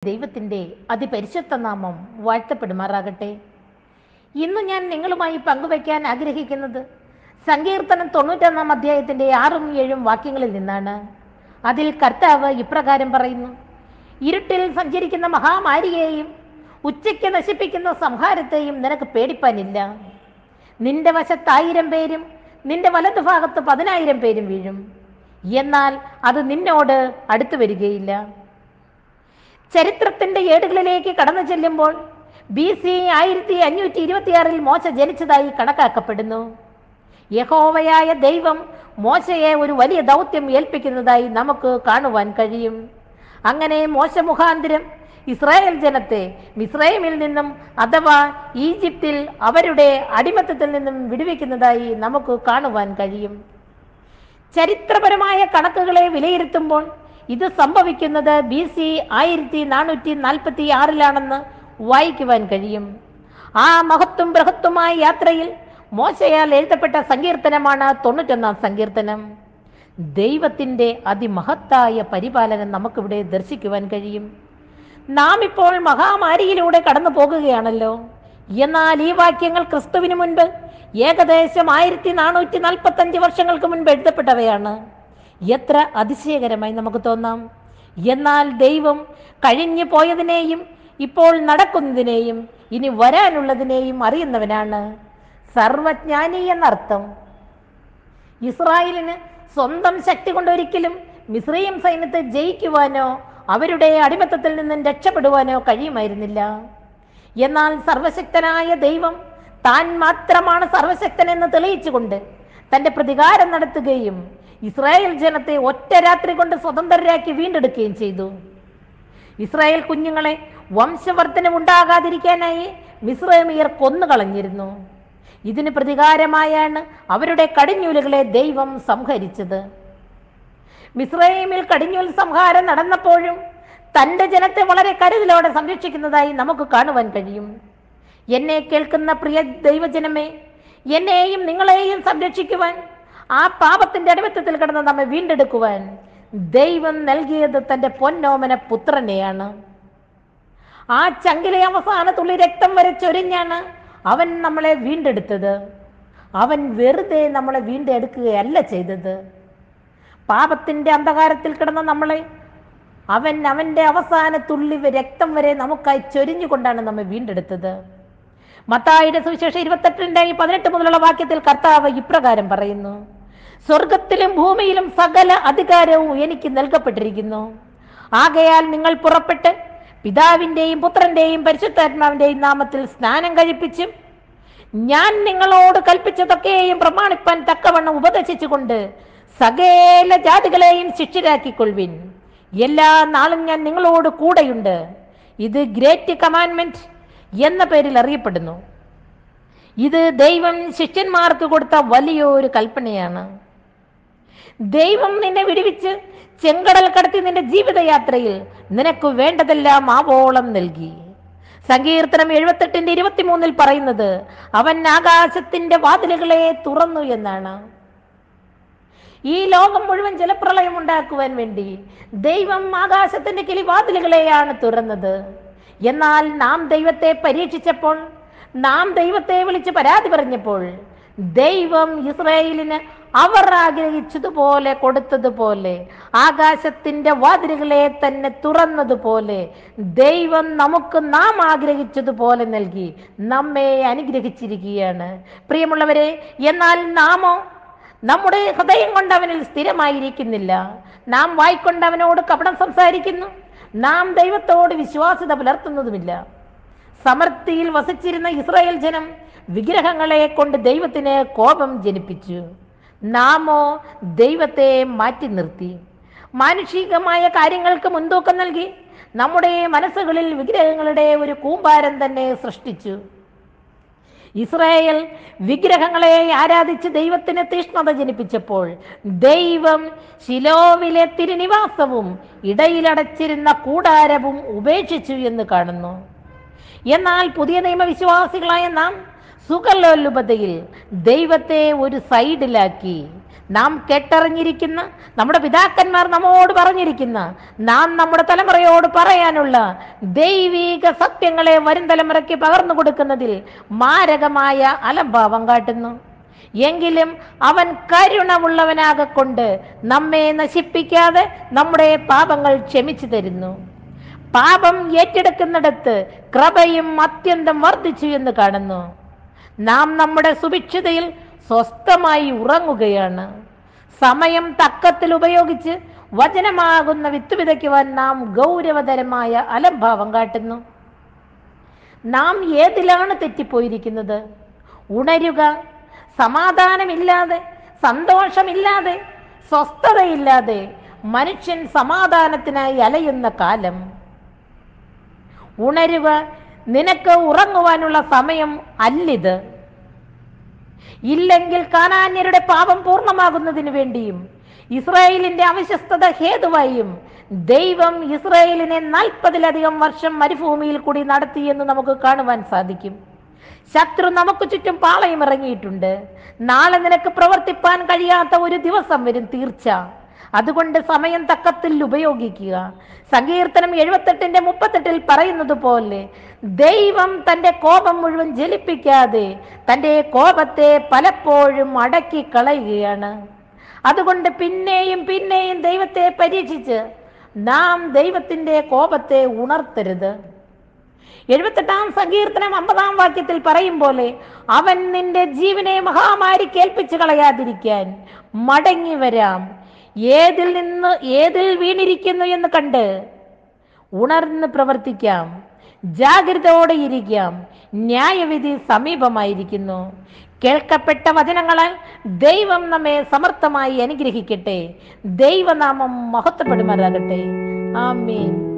ദൈവത്തിൻ്റെ അതിപരിശുദ്ധ നാമം വാഴ്ത്തപ്പെടുമാറാകട്ടെ ഇന്ന് ഞാൻ നിങ്ങളുമായി പങ്കുവയ്ക്കാൻ ആഗ്രഹിക്കുന്നത് സങ്കീർത്തനം തൊണ്ണൂറ്റൊന്നാം അധ്യായത്തിൻ്റെ ആറും ഏഴും വാക്യങ്ങളിൽ നിന്നാണ് അതിൽ കർത്താവ് ഇപ്രകാരം പറയുന്നു ഇരുട്ടിൽ സഞ്ചരിക്കുന്ന മഹാമാരിയെയും ഉച്ചയ്ക്ക് നശിപ്പിക്കുന്ന സംഹാരത്തെയും നിനക്ക് പേടിപ്പാനില്ല നിന്റെ വശത്ത് ആയിരം പേരും നിന്റെ വലതുഭാഗത്ത് പതിനായിരം പേരും വീഴും എന്നാൽ അത് നിന്നോട് അടുത്തു വരികയില്ല ചരിത്രത്തിന്റെ ഏടുകളിലേക്ക് കടന്നു ചെല്ലുമ്പോൾ ബി സി ആയിരത്തി അഞ്ഞൂറ്റി ഇരുപത്തിയാറിൽ മോശ ജനിച്ചതായി കണക്കാക്കപ്പെടുന്നു യഹോവയായ ദൈവം മോശയെ ഒരു വലിയ ദൗത്യം ഏൽപ്പിക്കുന്നതായി നമുക്ക് കാണുവാൻ കഴിയും അങ്ങനെ മോശ മുഖാന്തരം ഇസ്രായേൽ ജനത്തെ മിസ്രൈമിൽ നിന്നും അഥവാ ഈജിപ്തിൽ അവരുടെ അടിമത്തത്തിൽ നിന്നും വിടുവിക്കുന്നതായി നമുക്ക് കാണുവാൻ കഴിയും ചരിത്രപരമായ കണക്കുകളെ വിലയിരുത്തുമ്പോൾ ഇത് സംഭവിക്കുന്നത് ബി സി ആയിരത്തി നാനൂറ്റി നാൽപ്പത്തി ആറിലാണെന്ന് വായിക്കുവാൻ കഴിയും ആ മഹത്വം ബൃഹത്വമായ യാത്രയിൽ മോശയാൽ എഴുതപ്പെട്ട സങ്കീർത്തനമാണ് തൊണ്ണൂറ്റൊന്നാം സങ്കീർത്തനം ദൈവത്തിൻ്റെ അതിമഹത്തായ പരിപാലനം നമുക്കിവിടെ ദർശിക്കുവാൻ കഴിയും നാം ഇപ്പോൾ മഹാമാരിയിലൂടെ കടന്നു പോകുകയാണല്ലോ എന്നാൽ ഈ വാക്യങ്ങൾ ക്രിസ്തുവിന് മുൻപ് ഏകദേശം ആയിരത്തി നാനൂറ്റി നാൽപ്പത്തി അഞ്ച് വർഷങ്ങൾക്ക് മുൻപ് എഴുതപ്പെട്ടവയാണ് എത്ര അതിശയകരമായി നമുക്ക് തോന്നാം എന്നാൽ ദൈവം കഴിഞ്ഞു പോയതിനെയും ഇപ്പോൾ നടക്കുന്നതിനെയും ഇനി വരാനുള്ളതിനെയും അറിയുന്നവനാണ് സർവജ്ഞാനി എന്നർത്ഥം ഇസ്രായേലിന് സ്വന്തം ശക്തി കൊണ്ടൊരിക്കലും മിശ്രീം സൈന്യത്തെ ജയിക്കുവാനോ അവരുടെ അടിമത്തത്തിൽ നിന്നും രക്ഷപ്പെടുവാനോ കഴിയുമായിരുന്നില്ല എന്നാൽ സർവശക്തനായ ദൈവം താൻ മാത്രമാണ് സർവശക്തൻ എന്ന് തെളിയിച്ചുകൊണ്ട് തന്റെ പ്രതികാരം നടത്തുകയും ഇസ്രായേൽ ജനത്തെ ഒറ്റ രാത്രി കൊണ്ട് സ്വതന്ത്രരാക്കി വീണ്ടെടുക്കുകയും ചെയ്തു ഇസ്രായേൽ കുഞ്ഞുങ്ങളെ വംശവർദ്ധനം ഉണ്ടാകാതിരിക്കാനായി മിസ്രൈമിയർ കൊന്നുകളഞ്ഞിരുന്നു ഇതിന് പ്രതികാരമായാണ് അവരുടെ കടിഞ്ഞൂലുകളെ ദൈവം സംഹരിച്ചത് മിസ്രൈമിൽ കടിഞ്ഞൂൽ സംഹാരം നടന്നപ്പോഴും തന്റെ ജനത്തെ വളരെ കരുതലോടെ സംരക്ഷിക്കുന്നതായി നമുക്ക് കാണുവാൻ കഴിയും എന്നെ കേൾക്കുന്ന പ്രിയ ദൈവജനമേ എന്നെയും നിങ്ങളെയും സംരക്ഷിക്കുവാൻ ആ പാപത്തിന്റെ അടിമത്തത്തിൽ കിടന്ന് നമ്മെ വീണ്ടെടുക്കുവാൻ ദൈവം നൽകിയത് തന്റെ പൊന്നോമന പുത്രനെയാണ് ആ ചങ്കിലെ അവസാന തുള്ളി രക്തം വരെ ചൊരിഞ്ഞാണ് അവൻ നമ്മളെ വീണ്ടെടുത്തത് അവൻ വെറുതെ നമ്മളെ വീണ്ടെടുക്കുകയല്ല ചെയ്തത് പാപത്തിന്റെ അന്ധകാരത്തിൽ കിടന്ന നമ്മളെ അവൻ അവന്റെ അവസാന തുള്ളി രക്തം വരെ നമുക്കായി ചൊരിഞ്ഞുകൊണ്ടാണ് നമ്മെ വീണ്ടെടുത്തത് മത്തായിയുടെ സുവിശേഷം ഇരുപത്തെട്ടിൻ്റെ പതിനെട്ട് മുതലുള്ള വാക്യത്തിൽ കർത്താവ് ഇപ്രകാരം പറയുന്നു സ്വർഗത്തിലും ഭൂമിയിലും സകല അധികാരവും എനിക്ക് നൽകപ്പെട്ടിരിക്കുന്നു ആകയാൽ നിങ്ങൾ പുറപ്പെട്ട് പിതാവിൻ്റെയും പുത്രന്റെയും പരിശുദ്ധാത്മാവിൻ്റെയും നാമത്തിൽ സ്നാനം കഴിപ്പിച്ചും ഞാൻ നിങ്ങളോട് കൽപ്പിച്ചതൊക്കെയും പ്രമാണിപ്പാൻ തക്കവണ്ണം ഉപദേശിച്ചുകൊണ്ട് സകല ജാതികളെയും ശിക്ഷിരാക്കിക്കൊള്ളുവിൻ എല്ലാ നാളും ഞാൻ നിങ്ങളോട് കൂടെയുണ്ട് ഇത് ഗ്രേറ്റ് കമാൻമെന്റ് എന്ന പേരിൽ അറിയപ്പെടുന്നു ഇത് ദൈവം ശിഷ്യന്മാർക്ക് കൊടുത്ത വലിയൊരു കൽപ്പനയാണ് ദൈവം നിന്നെ വിടുവിച്ച് ചെങ്കടൽ കടത്തി നിന്റെ ജീവിതയാത്രയിൽ നിനക്ക് വേണ്ടതെല്ലാം ആവോളം നൽകി സങ്കീർത്തനം എഴുപത്തെട്ടിന്റെ ഇരുപത്തിമൂന്നിൽ പറയുന്നത് അവൻ ആകാശത്തിന്റെ വാതിലുകളെ തുറന്നു എന്നാണ് ഈ ലോകം മുഴുവൻ ജലപ്രളയം ഉണ്ടാക്കുവാൻ വേണ്ടി ദൈവം ആകാശത്തിന്റെ കിളിവാതിലുകളെയാണ് തുറന്നത് എന്നാൽ നാം ദൈവത്തെ പരീക്ഷിച്ചപ്പോൾ നാം ദൈവത്തെ വിളിച്ച് പരാതി പറഞ്ഞപ്പോൾ ദൈവം ഇസ്രായേലിന് അവർ ആഗ്രഹിച്ചതുപോലെ കൊടുത്തതുപോലെ ആകാശത്തിന്റെ വാതിലുകളെ തന്നെ തുറന്നതുപോലെ ദൈവം നമുക്ക് നാം ആഗ്രഹിച്ചതുപോലെ നൽകി നമ്മെ അനുഗ്രഹിച്ചിരിക്കുകയാണ് പ്രിയമുള്ളവരെ എന്നാൽ നാമോ നമ്മുടെ ഹൃദയം കൊണ്ട് അവനിൽ സ്ഥിരമായിരിക്കുന്നില്ല നാം വായിക്കൊണ്ട് അവനോട് കപടം സംസാരിക്കുന്നു നാം ദൈവത്തോട് വിശ്വാസ്യത പുലർത്തുന്നതുമില്ല സമൃദ്ധിയിൽ വസിച്ചിരുന്ന ഇസ്രായേൽ ജനം വിഗ്രഹങ്ങളെ കൊണ്ട് ദൈവത്തിന് കോപം ജനിപ്പിച്ചു നാമോ ദൈവത്തെ മാറ്റി നിർത്തി മാനുഷികമായ കാര്യങ്ങൾക്ക് മുൻതൂക്കം നൽകി നമ്മുടെ മനസ്സുകളിൽ വിഗ്രഹങ്ങളുടെ ഒരു കൂമ്പാരം തന്നെ സൃഷ്ടിച്ചു ഇസ്രായേൽ വിഗ്രഹങ്ങളെ ആരാധിച്ച് ദൈവത്തിന് തീഷ്ണത ജനിപ്പിച്ചപ്പോൾ ദൈവം ശിലോവിലെ തിരുനിവാസവും ഇടയിലടച്ചിരുന്ന കൂടാരവും ഉപേക്ഷിച്ചു എന്ന് കാണുന്നു എന്നാൽ പുതിയ നിയമവിശ്വാസികളായ നാം സുഖലോലുപതയിൽ ദൈവത്തെ ഒരു സൈഡിലാക്കി നാം കേട്ടറിഞ്ഞിരിക്കുന്ന നമ്മുടെ പിതാക്കന്മാർ നമ്മോട് പറഞ്ഞിരിക്കുന്ന നാം നമ്മുടെ തലമുറയോട് പറയാനുള്ള ദൈവീക സത്യങ്ങളെ വരും തലമുറയ്ക്ക് പകർന്നു കൊടുക്കുന്നതിൽ മാരകമായ അലംഭാവം കാട്ടുന്നു എങ്കിലും അവൻ കരുണമുള്ളവനാകൊണ്ട് നമ്മെ നശിപ്പിക്കാതെ നമ്മുടെ പാപങ്ങൾ ക്ഷമിച്ചു തരുന്നു പാപം ഏറ്റെടുക്കുന്നിടത്ത് കൃപയും അത്യന്തം വർദ്ധിച്ചു എന്ന് കാണുന്നു നാം നമ്മുടെ സുഭിക്ഷതയിൽ സ്വസ്ഥമായി ഉറങ്ങുകയാണ് സമയം തക്കത്തിൽ ഉപയോഗിച്ച് വചനമാകുന്ന വിത്ത് വിതയ്ക്കുവാൻ നാം ഗൗരവതരമായ അലംഭാവം കാട്ടുന്നു നാം ഏതിലാണ് തെറ്റിപ്പോയിരിക്കുന്നത് ഉണരുക സമാധാനമില്ലാതെ സന്തോഷമില്ലാതെ സ്വസ്ഥതയില്ലാതെ മനുഷ്യൻ സമാധാനത്തിനായി അലയുന്ന കാലം ഉണരുക നിനക്ക് ഉറങ്ങുവാനുള്ള സമയം അല്ലിത് ഇല്ലെങ്കിൽ കാനാന്യരുടെ പാപം പൂർണ്ണമാകുന്നതിന് വേണ്ടിയും ഇസ്രായേലിന്റെ അവിശ്വസ്തത ഹേതുവായും ദൈവം ഇസ്രായേലിനെ നാൽപ്പതിലധികം വർഷം മരുഭൂമിയിൽ കൂടി നടത്തിയെന്ന് നമുക്ക് കാണുവാൻ സാധിക്കും ശത്രു നമുക്ക് ചുറ്റും പാളയം ഇറങ്ങിയിട്ടുണ്ട് നാളെ നിനക്ക് പ്രവർത്തിപ്പാൻ കഴിയാത്ത ഒരു ദിവസം വരും തീർച്ച അതുകൊണ്ട് സമയം തക്കത്തിൽ ഉപയോഗിക്കുക സങ്കീർത്തനം എഴുപത്തെട്ടിന്റെ മുപ്പത്തെട്ടിൽ പറയുന്നത് പോലെ ദൈവം തന്റെ കോപം മുഴുവൻ ജലിപ്പിക്കാതെ തന്റെ കോപത്തെ പലപ്പോഴും അടക്കി കളയുകയാണ് അതുകൊണ്ട് പിന്നെയും പിന്നെയും ദൈവത്തെ പരീക്ഷിച്ച് നാം ദൈവത്തിന്റെ കോപത്തെ ഉണർത്തരുത് എഴുപത്തെട്ടാം സങ്കീർത്തനം അമ്പതാം വാക്യത്തിൽ പറയും പോലെ അവൻ നിന്റെ ജീവനെ മഹാമാരി കേൾപ്പിച്ചു കളയാതിരിക്കാൻ മടങ്ങി വരാം ഏതിൽ നിന്ന് ഏതിൽ വീണിരിക്കുന്നു എന്ന് കണ്ട് ഉണർന്ന് പ്രവർത്തിക്കാം ജാഗ്രതയോടെ ഇരിക്കാം ന്യായവിധി സമീപമായിരിക്കുന്നു കേൾക്കപ്പെട്ട വചനങ്ങളാൽ ദൈവം നമ്മെ സമർത്ഥമായി അനുഗ്രഹിക്കട്ടെ ദൈവനാമം മഹത്വപ്പെടുമാറാകട്ടെ ആമേൻ